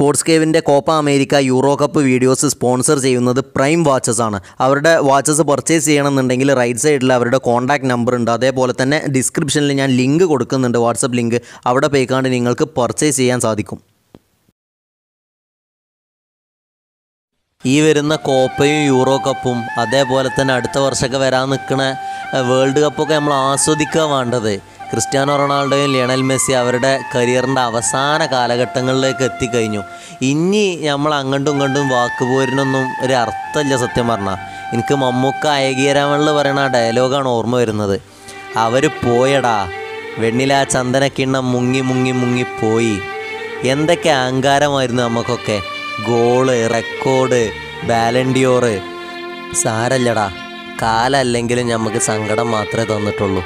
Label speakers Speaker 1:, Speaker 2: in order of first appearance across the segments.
Speaker 1: sports കേവിൻ്റെ Copa America Euro cup videos sponsor ചെയ്യുന്നത് prime watches ആണ് അവരുടെ വാച്ചസ് പർച്ചേസ് ചെയ്യണമെന്നുണ്ടെങ്കിൽ റൈറ്റ് സൈഡിൽ അവരുടെ കോൺടാക്ട് നമ്പർ ഉണ്ട് അതേപോലെ തന്നെ ഡിസ്ക്രിപ്ഷനിൽ ഞാൻ ലിങ്ക് കൊടുക്കുന്നുണ്ട് വാട്സപ്പ് ലിങ്ക് അവിടെ പോയിക്കാണ്ട് നിങ്ങൾക്ക് പർച്ചേസ് ചെയ്യാൻ സാധിക്കും ഈ വരുന്ന കോപ്പയും യൂറോ കപ്പും അതേപോലെ തന്നെ അടുത്ത വർഷമൊക്കെ വരാൻ നിൽക്കുന്ന വേൾഡ് കപ്പൊക്കെ നമ്മൾ ആസ്വദിക്കുക വേണ്ടത് ക്രിസ്ത്യാനോ റൊണാൾഡോയും ലിയണൽ മെസ്സി അവരുടെ കരിയറിൻ്റെ അവസാന കാലഘട്ടങ്ങളിലേക്ക് എത്തിക്കഴിഞ്ഞു ഇനി നമ്മൾ അങ്ങോട്ടും ഇങ്ങോട്ടും വാക്കുപോരിനൊന്നും ഒരു അർത്ഥമില്ല സത്യം പറഞ്ഞാൽ എനിക്ക് മമ്മൂക്ക അയകീരാമണിൽ പറയുന്ന ആ ഡയലോഗാണ് ഓർമ്മ വരുന്നത് അവർ പോയടാ വെണ്ണില ചന്ദനക്കിണ്ണം മുങ്ങി മുങ്ങി മുങ്ങി പോയി എന്തൊക്കെ അഹങ്കാരമായിരുന്നു നമുക്കൊക്കെ ഗോള് റെക്കോർഡ് ബാലൻഡിയോറ് സാരല്ലടാ കാലല്ലെങ്കിലും നമുക്ക് സങ്കടം മാത്രമേ തന്നിട്ടുള്ളൂ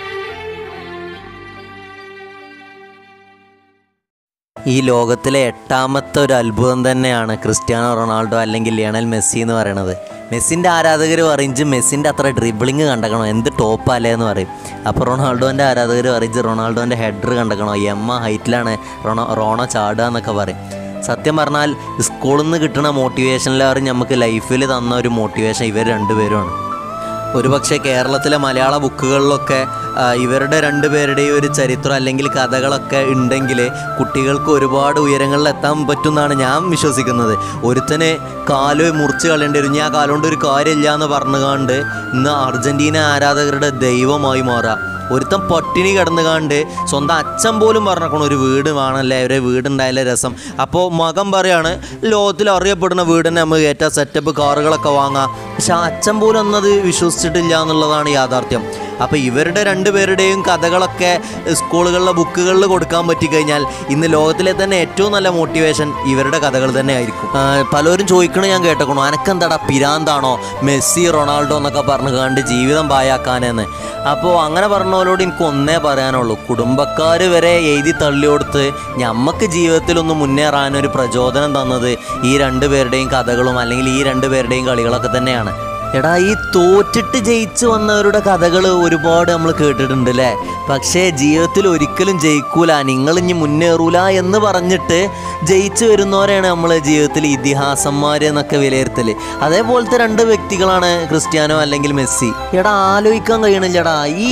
Speaker 1: ഈ ലോകത്തിലെ എട്ടാമത്തെ ഒരു അത്ഭുതം തന്നെയാണ് ക്രിസ്ത്യാനോ റൊണാൾഡോ അല്ലെങ്കിൽ ലിയണൽ മെസ്സി എന്ന് പറയുന്നത് മെസ്സിൻ്റെ ആരാധകർ പറയിഞ്ച് മെസ്സിൻ്റെ അത്ര ഡ്രിബിളിങ് കണ്ടക്കണോ എന്ത് ടോപ്പല്ലേ എന്ന് പറയും അപ്പോൾ റൊണാൾഡോൻ്റെ ആരാധകർ പറയിഞ്ച് റൊണാൾഡോൻ്റെ ഹെഡർ കണ്ടക്കണോ എമ്മ ഹൈറ്റിലാണ് റൊണോ റോണോ ചാടുക എന്നൊക്കെ പറയും സത്യം പറഞ്ഞാൽ സ്കൂളിൽ നിന്ന് കിട്ടുന്ന മോട്ടിവേഷനിലേറെ നമുക്ക് ലൈഫിൽ തന്ന ഒരു മോട്ടിവേഷൻ ഇവർ രണ്ടുപേരുമാണ് ഒരുപക്ഷെ കേരളത്തിലെ മലയാള ബുക്കുകളിലൊക്കെ ആ, ഇവരുടെ രണ്ടുപേരുടെയും ഒരു ചരിത്രം അല്ലെങ്കിൽ കഥകളൊക്കെ ഉണ്ടെങ്കിൽ കുട്ടികൾക്ക് ഒരുപാട് ഉയരങ്ങളിൽ എത്താൻ പറ്റുമെന്നാണ് ഞാൻ വിശ്വസിക്കുന്നത് ഒരുത്തന് കാല് മുറിച്ച് കളയേണ്ടി വരും ഞാൻ കാലുകൊണ്ട് ഒരു കാര്യമില്ല എന്ന് പറഞ്ഞുകൊണ്ട് ഇന്ന് അർജൻറ്റീന ആരാധകരുടെ ദൈവമായി മാറുക ഒരുത്തൻ പട്ടിണി കിടന്നുകാണ്ട് സ്വന്തം അച്ഛൻ പോലും പറഞ്ഞേക്കണം ഒരു വീട് വേണമല്ലേ ഒരു വീടുണ്ടായാലേ രസം അപ്പോൾ മകൻ പറയാണ് ലോകത്തിൽ അറിയപ്പെടുന്ന വീട് തന്നെ നമുക്ക് ഏറ്റവും സെറ്റപ്പ് കാറുകളൊക്കെ വാങ്ങാം പക്ഷെ ആ അച്ഛൻ പോലും ഒന്നത് വിശ്വസിച്ചിട്ടില്ല എന്നുള്ളതാണ് യാഥാർത്ഥ്യം അപ്പോൾ ഇവരുടെ രണ്ടുപേരുടെയും കഥകളൊക്കെ സ്കൂളുകളിലെ ബുക്കുകളിൽ കൊടുക്കാൻ പറ്റിക്കഴിഞ്ഞാൽ ഇന്ന് ലോകത്തിലെ തന്നെ ഏറ്റവും നല്ല മോട്ടിവേഷൻ ഇവരുടെ കഥകൾ തന്നെ ആയിരിക്കും ആ, പലരും ചോദിക്കണ ഞാൻ കേട്ടേക്കണു അനക്കെന്താടാ പിരാന്താണോ മെസ്സി റൊണാൾഡോ എന്നൊക്കെ പറഞ്ഞു കണ്ട് ജീവിതം പായാക്കാനെന്ന് അപ്പോൾ അങ്ങനെ പറഞ്ഞവരോട് എനിക്ക് ഒന്നേ പറയാനുള്ളൂ കുടുംബക്കാർ വരെ എഴുതി തള്ളി കൊടുത്ത് ഞമ്മക്ക് ജീവിതത്തിലൊന്ന് മുന്നേറാനൊരു പ്രചോദനം തന്നത് ഈ രണ്ടുപേരുടെയും കഥകളും അല്ലെങ്കിൽ ഈ രണ്ടുപേരുടെയും കളികളൊക്കെ തന്നെയാണ് എടാ ഈ തോറ്റിട്ട് ജയിച്ചു വന്നവരുടെ കഥകൾ ഒരുപാട് നമ്മൾ കേട്ടിട്ടുണ്ട് അല്ലേ പക്ഷേ ജീവിതത്തിൽ ഒരിക്കലും ജയിക്കൂല നിങ്ങൾ ഇനി മുന്നേറൂല എന്ന് പറഞ്ഞിട്ട് ജയിച്ചു വരുന്നവരെയാണ് നമ്മൾ ജീവിതത്തിൽ ഇതിഹാസന്മാർ എന്നൊക്കെ വിലയിരുത്തൽ അതേപോലത്തെ രണ്ട് വ്യക്തികളാണ് ക്രിസ്ത്യാനോ അല്ലെങ്കിൽ മെസ്സി എടാ ആലോചിക്കാൻ കഴിയണില്ലടാ ഈ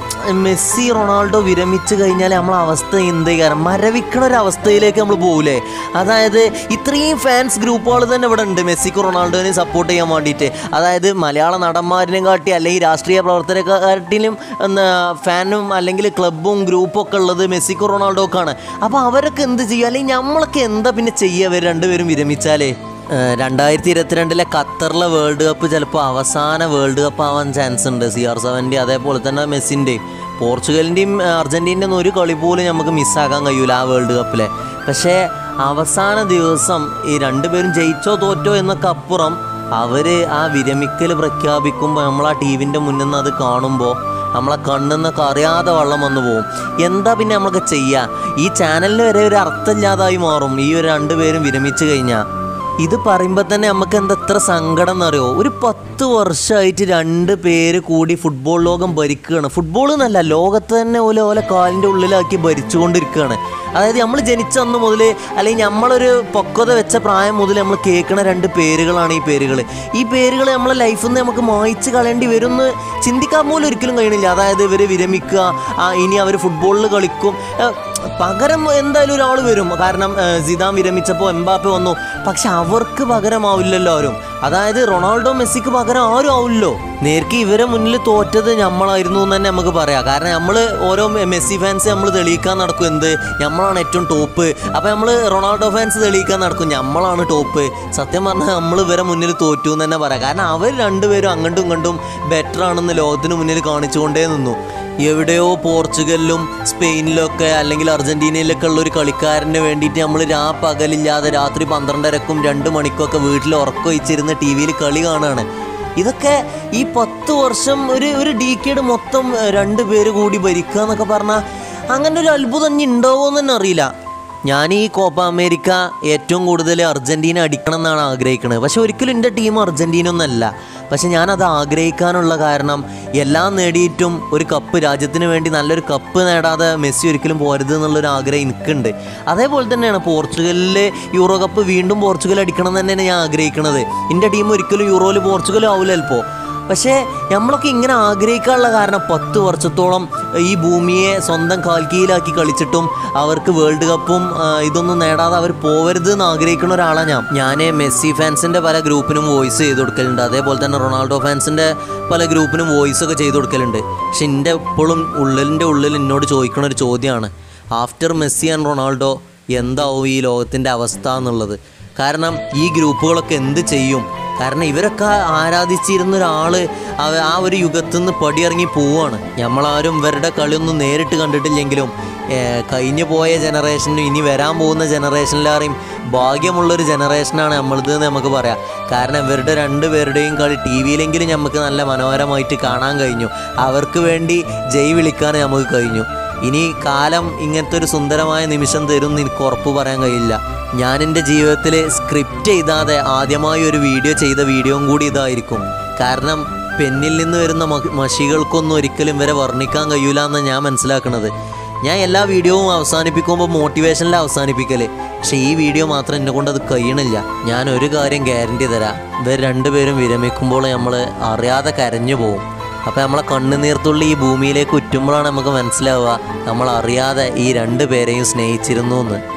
Speaker 1: മെസ്സി റൊണാൾഡോ വിരമിച്ച് കഴിഞ്ഞാൽ നമ്മളെ അവസ്ഥ എന്ത് കാരണം മരവിക്കണ ഒരു അവസ്ഥയിലേക്ക് നമ്മൾ പോകൂലേ അതായത് ഇത്രയും ഫാൻസ് ഗ്രൂപ്പുകൾ തന്നെ ഇവിടെ ഉണ്ട് മെസ്സിക്കും റൊണാൾഡോനെ സപ്പോർട്ട് ചെയ്യാൻ വേണ്ടിയിട്ട് അതായത് മലയാള നടന്മാരിനെ കാട്ടി അല്ലെങ്കിൽ രാഷ്ട്രീയ പ്രവർത്തനക്കാട്ടിലും എന്താ ഫാനും അല്ലെങ്കിൽ ക്ലബും ഗ്രൂപ്പും ഒക്കെ ഉള്ളത് മെസ്സിക്കും റൊണാൾഡോക്കാണ് അപ്പോൾ അവരൊക്കെ എന്ത് ചെയ്യുക അല്ലെങ്കിൽ നമ്മളൊക്കെ എന്താ പിന്നെ ചെയ്യുക അവർ രണ്ടുപേരും വിരമിച്ചാലേ ഏഹ് രണ്ടായിരത്തി ഇരുപത്തിരണ്ടിലെ ഖത്തറിലെ വേൾഡ് കപ്പ് ചിലപ്പോൾ അവസാന വേൾഡ് കപ്പ് ആവാൻ ചാൻസ് ഉണ്ട് സി ആർ സെവൻ്റെ അതേപോലെ തന്നെ മെസ്സിൻ്റെയും പോർച്ചുഗലിൻ്റെയും അർജൻറ്റീനൻ്റെ ഒന്നും ഒരു കളി പോലും നമുക്ക് മിസ്സാക്കാൻ കഴിയൂല ആ വേൾഡ് കപ്പിലെ പക്ഷേ അവസാന ദിവസം ഈ രണ്ടുപേരും ജയിച്ചോ തോറ്റോ എന്നൊക്കെ അപ്പുറം അവർ ആ വിരമിക്കൽ പ്രഖ്യാപിക്കുമ്പോൾ നമ്മൾ ആ ടി വിൻ്റെ മുന്നിൽ നിന്ന് അത് കാണുമ്പോൾ നമ്മളെ കണ്ണെന്നൊക്കെ അറിയാതെ വെള്ളം വന്നു പോകും എന്താ പിന്നെ നമ്മളൊക്കെ ചെയ്യുക ഈ ചാനലിന് വരെ ഒരു അർത്ഥമില്ലാതായി മാറും ഈ ഒരു രണ്ടുപേരും വിരമിച്ചു കഴിഞ്ഞാൽ ഇത് പറയുമ്പോൾ തന്നെ നമുക്ക് എന്താ എത്ര സങ്കടം എന്നറിയോ ഒരു പത്ത് വർഷമായിട്ട് രണ്ട് പേര് കൂടി ഫുട്ബോൾ ലോകം ഭരിക്കുകയാണ് ഫുട്ബോൾ എന്നല്ല ലോകത്ത് തന്നെ ഓലെ ഓലെ കാലിൻ്റെ ഉള്ളിലാക്കി ഭരിച്ചുകൊണ്ടിരിക്കുകയാണ് അതായത് നമ്മൾ ജനിച്ച അന്ന് മുതൽ അല്ലെങ്കിൽ നമ്മളൊരു പക്വത വെച്ച പ്രായം മുതൽ നമ്മൾ കേൾക്കുന്ന രണ്ട് പേരുകളാണ് ഈ പേരുകൾ ഈ പേരുകൾ നമ്മളെ ലൈഫിൽ നിന്ന് നമുക്ക് മായ്ച്ച് കളയേണ്ടി വരും എന്ന് ചിന്തിക്കാൻ പോലും ഒരിക്കലും കഴിയണില്ല അതായത് ഇവർ വിരമിക്കുക ആ, ഇനി അവർ ഫുട്ബോളിൽ കളിക്കും ഏ, പകരം എന്തായാലും ഒരാൾ വരും കാരണം ഏ, സിദാൻ വിരമിച്ചപ്പോൾ എംബാപ്പെ വന്നു പക്ഷെ അവർക്ക് പകരമാവില്ലല്ലോ ആരും അതായത് റൊണാൾഡോ മെസ്സിക്ക് പകരം ആരും ആവില്ലല്ലോ നേർക്ക് ഇവരെ മുന്നിൽ തോറ്റത് നമ്മളായിരുന്നു എന്ന് തന്നെ നമുക്ക് പറയാം കാരണം നമ്മൾ ഓരോ മെ- മെസ്സി ഫാൻസ് നമ്മൾ തെളിയിക്കാൻ നടക്കും എന്ത് നമ്മളാണ് ഏറ്റവും ടോപ്പ് അപ്പോൾ നമ്മൾ റൊണാൾഡോ ഫാൻസ് തെളിയിക്കാൻ നടക്കും നമ്മളാണ് ടോപ്പ് സത്യം പറഞ്ഞാൽ നമ്മൾ ഇവരെ മുന്നിൽ തോറ്റു എന്ന് തന്നെ പറയാം കാരണം അവർ രണ്ടുപേരും അങ്ങോട്ടും ഇങ്ങോട്ടും ബെറ്റർ ആണെന്ന് ലോകത്തിന് മുന്നിൽ കാണിച്ചുകൊണ്ടേ നിന്നു എവിടെയോ പോർച്ചുഗലിലും സ്പെയിനിലൊക്കെ അല്ലെങ്കിൽ അർജന്റീനയിലൊക്കെ ഉള്ള ഒരു കളിക്കാരന് വേണ്ടിയിട്ട് നമ്മൾ രാ പകലില്ലാതെ രാത്രി പന്ത്രണ്ടരക്കും രണ്ട് മണിക്കൊക്കെ വീട്ടിൽ ഉറക്കൊഴിച്ചിരുന്ന് ടി വിയിൽ കളി കാണുകയാണ് ഇതൊക്കെ ഈ പത്ത് വർഷം ഒരു ഒരു ഡീക്കേഡ് മൊത്തം ഏഹ്, രണ്ട് പേര് കൂടി ഭരിക്കുക എന്നൊക്കെ പറഞ്ഞാൽ അങ്ങനെ ഒരു അത്ഭുതം ഇനി ഉണ്ടാവുമോ എന്ന് തന്നെ അറിയില്ല ഞാൻ ഈ കോപ്പ അമേരിക്ക ഏറ്റവും കൂടുതൽ അർജൻറ്റീന അടിക്കണം എന്നാണ് ആഗ്രഹിക്കുന്നത് പക്ഷെ ഒരിക്കലും എൻ്റെ ടീം അർജൻറ്റീന ഒന്നല്ല പക്ഷെ ഞാനത് ആഗ്രഹിക്കാനുള്ള കാരണം എല്ലാം നേടിയിട്ടും ഒരു കപ്പ് രാജ്യത്തിന് വേണ്ടി നല്ലൊരു കപ്പ് നേടാതെ മെസ്സി ഒരിക്കലും പോരുത് എന്നുള്ളൊരു ആഗ്രഹം എനിക്കുണ്ട് അതേപോലെ തന്നെയാണ് പോർച്ചുഗലിൽ യൂറോ കപ്പ് വീണ്ടും പോർച്ചുഗൽ അടിക്കണം എന്ന് തന്നെയാണ് ഞാൻ ആഗ്രഹിക്കുന്നത് എൻ്റെ ടീം ഒരിക്കലും യൂറോയിൽ പോർച്ചുഗൽ ആവില്ല ചിലപ്പോൾ പക്ഷേ നമ്മളൊക്കെ ഇങ്ങനെ ആഗ്രഹിക്കാനുള്ള കാരണം പത്ത് വർഷത്തോളം ഈ ഭൂമിയെ സ്വന്തം കാൽക്കീയിലാക്കി കളിച്ചിട്ടും അവർക്ക് വേൾഡ് കപ്പും ആ, ഇതൊന്നും നേടാതെ അവർ പോവരുത് എന്ന് ആഗ്രഹിക്കുന്ന ഒരാളാണ് ഞാൻ ഞാൻ മെസ്സി ഫാൻസിൻ്റെ പല ഗ്രൂപ്പിനും വോയിസ് ചെയ്ത് കൊടുക്കലുണ്ട് അതേപോലെ തന്നെ റൊണാൾഡോ ഫാൻസിൻ്റെ പല ഗ്രൂപ്പിനും വോയിസ് ഒക്കെ ചെയ്ത് കൊടുക്കലുണ്ട് പക്ഷെ എൻ്റെ എപ്പോഴും ഉള്ളിലിൻ്റെ ഉള്ളിൽ എന്നോട് ചോദിക്കുന്ന ഒരു ചോദ്യമാണ് ആഫ്റ്റർ മെസ്സി ആൻഡ് റൊണാൾഡോ എന്താവും ഈ ലോകത്തിൻ്റെ അവസ്ഥ എന്നുള്ളത് കാരണം ഈ ഗ്രൂപ്പുകളൊക്കെ എന്ത് ചെയ്യും കാരണം ഇവരൊക്കെ ആരാധിച്ചിരുന്ന ഒരാൾ ആ ഒരു യുഗത്തിൽ നിന്ന് പടിയിറങ്ങി പോവുകയാണ് നമ്മളാരും ഇവരുടെ കളിയൊന്നും നേരിട്ട് കണ്ടിട്ടില്ലെങ്കിലും ഏർ, കഴിഞ്ഞു പോയ ജനറേഷനും ഇനി വരാൻ പോകുന്ന ജനറേഷനിലേറെയും ഭാഗ്യമുള്ളൊരു ജനറേഷനാണ് നമ്മളിത് എന്ന് നമുക്ക് പറയാം കാരണം ഇവരുടെ രണ്ടുപേരുടെയും കളി ടി വിയിലെങ്കിലും നമുക്ക് നല്ല മനോഹരമായിട്ട് കാണാൻ കഴിഞ്ഞു അവർക്ക് വേണ്ടി ജയ് വിളിക്കാൻ നമുക്ക് കഴിഞ്ഞു ഇനി കാലം ഇങ്ങനത്തെ ഒരു സുന്ദരമായ നിമിഷം തരും എന്ന് എനിക്ക് ഉറപ്പ് പറയാൻ കഴിയില്ല ഞാൻ എൻ്റെ ജീവിതത്തിൽ സ്ക്രിപ്റ്റ് എഴുതാതെ ആദ്യമായി ഒരു വീഡിയോ ചെയ്ത വീഡിയോയും കൂടി ഇതായിരിക്കും കാരണം പെന്നിൽ നിന്ന് വരുന്ന മ- മഷികൾക്കൊന്നും ഒരിക്കലും ഇവരെ വർണ്ണിക്കാൻ കഴിയൂല എന്നാണ് ഞാൻ മനസ്സിലാക്കുന്നത് ഞാൻ എല്ലാ വീഡിയോവും അവസാനിപ്പിക്കുമ്പോൾ മോട്ടിവേഷനിൽ അവസാനിപ്പിക്കല് പക്ഷേ ഈ വീഡിയോ മാത്രം എന്നെ കൊണ്ട് അത് കഴിയണില്ല ഞാൻ ഒരു കാര്യം ഗ്യാരണ്ടി തരാം ഇവർ രണ്ടുപേരും വിരമിക്കുമ്പോൾ നമ്മൾ അറിയാതെ കരഞ്ഞു പോകും അപ്പോൾ നമ്മളെ കണ്ണുനീർത്തുള്ളി ഈ ഭൂമിയിലേക്ക് ഉറ്റുമ്പോഴാണ് നമുക്ക് മനസ്സിലാവുക നമ്മൾ അറിയാതെ ഈ രണ്ട് പേരെയും സ്നേഹിച്ചിരുന്നു എന്ന്